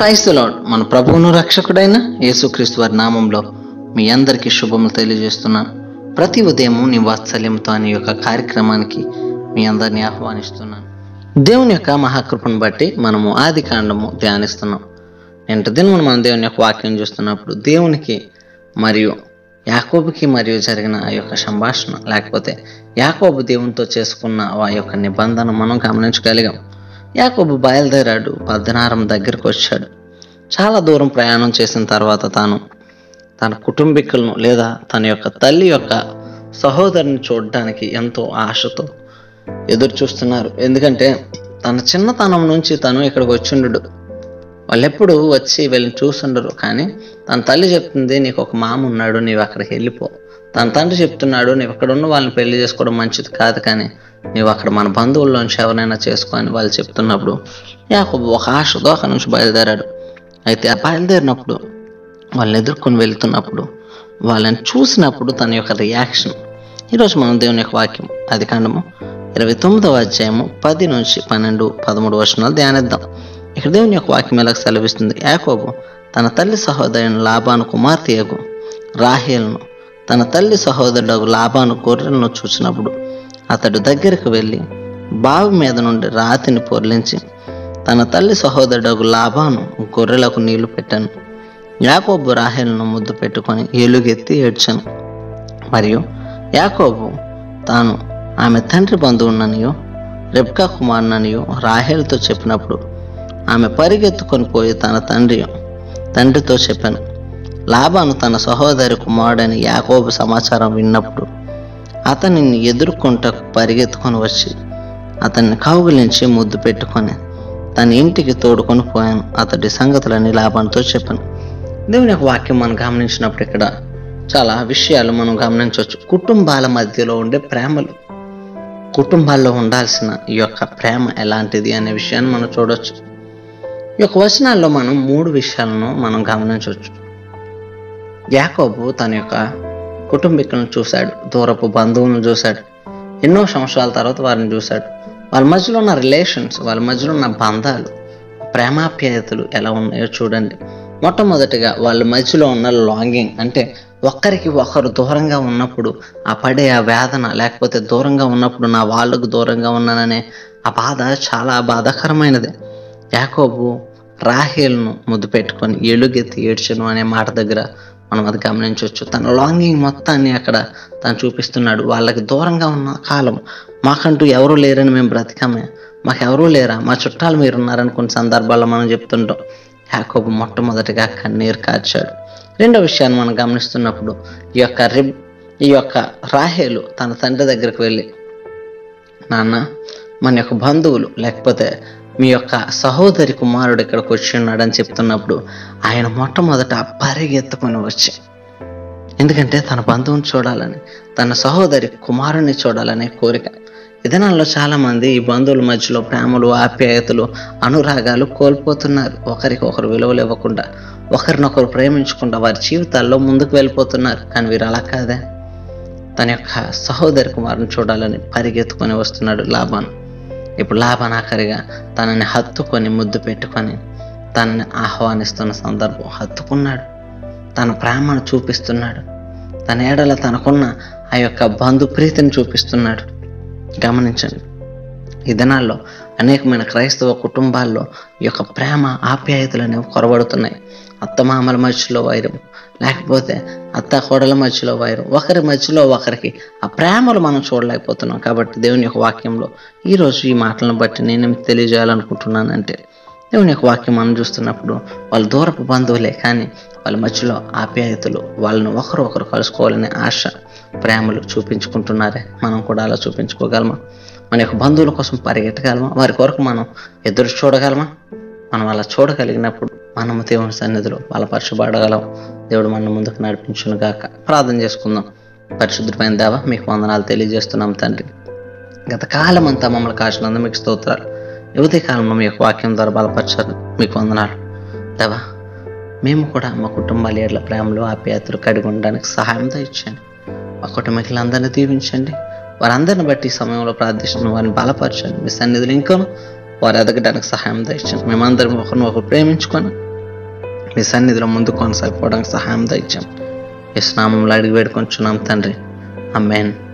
క్రైస్తలో మన ప్రభువును రక్షకుడైన యేసుక్రీస్తు వారి నామంలో మీ అందరికీ శుభములు తెలియజేస్తున్నాను ప్రతి ఉదయం నీ వాత్సల్యంతో అనే యొక్క కార్యక్రమానికి మీ అందరినీ ఆహ్వానిస్తున్నాను దేవుని యొక్క మహాకృపను బట్టి మనము ఆది కాండము ధ్యానిస్తున్నాం నింట దినమున మనం దేవుని యొక్క వాక్యం చూస్తున్నప్పుడు దేవునికి మరియు యాకోబుకి మరియు జరిగిన ఆ యొక్క సంభాషణ లేకపోతే యాకోబు దేవునితో చేసుకున్న ఆ యొక్క నిబంధన మనం గమనించగలిగాం యాకోబు బయలుదేరాడు పద్దనారం దగ్గరికి వచ్చాడు చాలా దూరం ప్రయాణం చేసిన తర్వాత తాను తన కుటుంబీకులను లేదా తన యొక్క తల్లి యొక్క సహోదరుని చూడడానికి ఎంతో ఆశతో ఎదురు చూస్తున్నారు ఎందుకంటే తన చిన్నతనం నుంచి తను ఇక్కడికి వచ్చిండు వాళ్ళెప్పుడు వచ్చి వెళ్ళి చూసుండరు కానీ తన తల్లి చెప్తుంది నీకు ఒక మామ ఉన్నాడు నీవు అక్కడికి వెళ్ళిపో తన తండ్రి చెప్తున్నాడు నీవు అక్కడ ఉన్న వాళ్ళని పెళ్లి చేసుకోవడం మంచిది కాదు కానీ నీవు అక్కడ మన బంధువుల్లోంచి ఎవరైనా చేసుకో అని వాళ్ళు చెప్తున్నప్పుడు యాకోబు ఒక ఆశతో అక్కడ నుంచి బయలుదేరాడు అయితే ఆ బయలుదేరినప్పుడు వాళ్ళని ఎదుర్కొని వెళ్తున్నప్పుడు వాళ్ళని చూసినప్పుడు తన యొక్క రియాక్షన్ ఈరోజు మనం దేవుని యొక్క వాక్యం అది కాండము ఇరవై తొమ్మిదవ అధ్యాయము పది నుంచి పన్నెండు పదమూడు వర్షాలు ధ్యానిద్దాం ఇక్కడ దేవుని యొక్క వాక్యం ఎలా సెలవిస్తుంది యాకోబు తన తల్లి సహోదరుని లాభాను కుమార్తెయగు రాహేల్ను తన తల్లి సహోదరుడు లాభాను గొర్రెలను చూసినప్పుడు అతడు దగ్గరకు వెళ్ళి బావి మీద నుండి రాతిని పొర్లించి తన తల్లి సహోదరుడు లాభాను గొర్రెలకు నీళ్లు పెట్టాను యాకోబు రాహేల్ను ముద్దు పెట్టుకొని ఎలుగెత్తి ఏడ్చాను మరియు యాకోబు తాను ఆమె తండ్రి బంధువుననియో రెబ్కా కుమారుననియో రాహేల్తో చెప్పినప్పుడు ఆమె పరిగెత్తుకొని పోయి తన తండ్రి తండ్రితో చెప్పాను లాభాను తన సహోదరి కుమారుడని యాకోబు సమాచారం విన్నప్పుడు అతనిని ఎదుర్కొంట పరిగెత్తుకొని వచ్చి అతన్ని కౌగులించి ముద్దు పెట్టుకొని తన ఇంటికి తోడుకొని పోయాను అతడి సంగతులని లాభంతో చెప్పాను దేవుని యొక్క వాక్యం మనం గమనించినప్పుడు ఇక్కడ చాలా విషయాలు మనం గమనించవచ్చు కుటుంబాల మధ్యలో ఉండే ప్రేమలు కుటుంబాల్లో ఉండాల్సిన ఈ యొక్క ప్రేమ ఎలాంటిది అనే విషయాన్ని మనం చూడవచ్చు ఈ యొక్క వచనాల్లో మనం మూడు విషయాలను మనం గమనించవచ్చు యాకోబు తన యొక్క కుటుంబీకులను చూశాడు దూరపు బంధువులను చూశాడు ఎన్నో సంవత్సరాల తర్వాత వారిని చూశాడు వాళ్ళ మధ్యలో ఉన్న రిలేషన్స్ వాళ్ళ మధ్యలో ఉన్న బంధాలు ప్రేమాప్యాయతలు ఎలా ఉన్నాయో చూడండి మొట్టమొదటిగా వాళ్ళ మధ్యలో ఉన్న లాంగింగ్ అంటే ఒక్కరికి ఒకరు దూరంగా ఉన్నప్పుడు ఆ పడే ఆ వేదన లేకపోతే దూరంగా ఉన్నప్పుడు నా వాళ్ళకు దూరంగా ఉన్నాననే ఆ బాధ చాలా బాధాకరమైనది యాకోబు రాహేల్ను ముద్దు పెట్టుకొని ఎలుగెత్తి ఏడ్చను అనే మాట దగ్గర మనం అది గమనించవచ్చు తన లాంగింగ్ మొత్తాన్ని అక్కడ తను చూపిస్తున్నాడు వాళ్ళకి దూరంగా ఉన్న కాలం మాకంటూ ఎవరూ లేరని మేము బ్రతికామే మాకెవరూ లేరా మా చుట్టాలు మీరు ఉన్నారని కొన్ని సందర్భాల్లో మనం చెప్తుంటాం యాకోబు మొట్టమొదటిగా కన్నీరు కార్చాడు రెండో విషయాన్ని మనం గమనిస్తున్నప్పుడు ఈ యొక్క రిబ్ ఈ యొక్క రాహేలు తన తండ్రి దగ్గరికి వెళ్ళి నాన్న మన యొక్క బంధువులు లేకపోతే మీ యొక్క సహోదరి కుమారుడు ఇక్కడికి వచ్చి ఉన్నాడని చెప్తున్నప్పుడు ఆయన మొట్టమొదట పరిగెత్తుకొని వచ్చి ఎందుకంటే తన బంధువుని చూడాలని తన సహోదరి కుమారుని చూడాలనే కోరిక విధానాల్లో చాలామంది ఈ బంధువుల మధ్యలో ప్రేమలు ఆప్యాయతలు అనురాగాలు కోల్పోతున్నారు ఒకరికి ఒకరు విలువలు ఇవ్వకుండా ఒకరినొకరు ప్రేమించకుండా వారి జీవితాల్లో ముందుకు వెళ్ళిపోతున్నారు కానీ వీరు అలా కాదే తన యొక్క సహోదరి కుమారుని చూడాలని పరిగెత్తుకొని వస్తున్నాడు లాభాన్ ఇప్పుడు లాభాన్ ఆఖరిగా తనని హత్తుకొని ముద్దు పెట్టుకొని తనని ఆహ్వానిస్తున్న సందర్భం హత్తుకున్నాడు తన ప్రేమను చూపిస్తున్నాడు తన ఏడల తనకున్న ఆ యొక్క బంధు ప్రీతిని చూపిస్తున్నాడు గమనించండి ఈ దినాల్లో అనేకమైన క్రైస్తవ కుటుంబాల్లో ఈ యొక్క ప్రేమ ఆప్యాయతలు అనేవి కొరబడుతున్నాయి అత్తమామల మధ్యలో వైరం లేకపోతే అత్త కోడల మధ్యలో వైరం ఒకరి మధ్యలో ఒకరికి ఆ ప్రేమలు మనం చూడలేకపోతున్నాం కాబట్టి దేవుని యొక్క వాక్యంలో ఈరోజు ఈ మాటలను బట్టి నేను తెలియజేయాలనుకుంటున్నానంటే దేవుని యొక్క వాక్యం మనం చూస్తున్నప్పుడు వాళ్ళు దూరపు బంధువులే కానీ వాళ్ళ మధ్యలో ఆప్యాయతలు వాళ్ళని ఒకరు ఒకరు కలుసుకోవాలనే ఆశ ప్రేమలు చూపించుకుంటున్నారే మనం కూడా అలా చూపించుకోగలమా మన యొక్క బంధువుల కోసం పరిగెట్టగలమా వారి కొరకు మనం ఎదురు చూడగలమా మనం అలా చూడగలిగినప్పుడు మనము దేవుని సన్నిధిలో బలపరచబడగలం దేవుడు మన ముందుకు నడిపించును గాక ప్రార్థన చేసుకుందాం పరిశుద్ధమైన దేవ మీకు వందనాలు తెలియజేస్తున్నాం తండ్రి గత కాలం అంతా మమ్మల్ని కాచినందు మీకు స్తోత్రాలు యువతి కాలంలో మీ యొక్క వాక్యం ద్వారా బలపరచారు మీకు వందనాలు దేవా మేము కూడా మా కుటుంబాల ఏళ్ళ ప్రేమలు ఆప్యాయతలు కడిగి ఉండడానికి సహాయం ఇచ్చండి మా కుటుంబీకులందరినీ దీవించండి వారందరిని బట్టి ఈ సమయంలో ప్రార్థిస్తున్న వారిని బలపరచండి మీ సన్నిధులు ఇంకాను వారు ఎదగడానికి సహాయం దయచండి మేమందరం ఒకరిని ఒకరు ప్రేమించుకొని మీ సన్నిధిలో ముందు కొనసాగిపోవడానికి సహాయం దయచాం ఈ స్నామంలో అడిగి వేడుకొంచున్నాం తండ్రి అమ్మేన్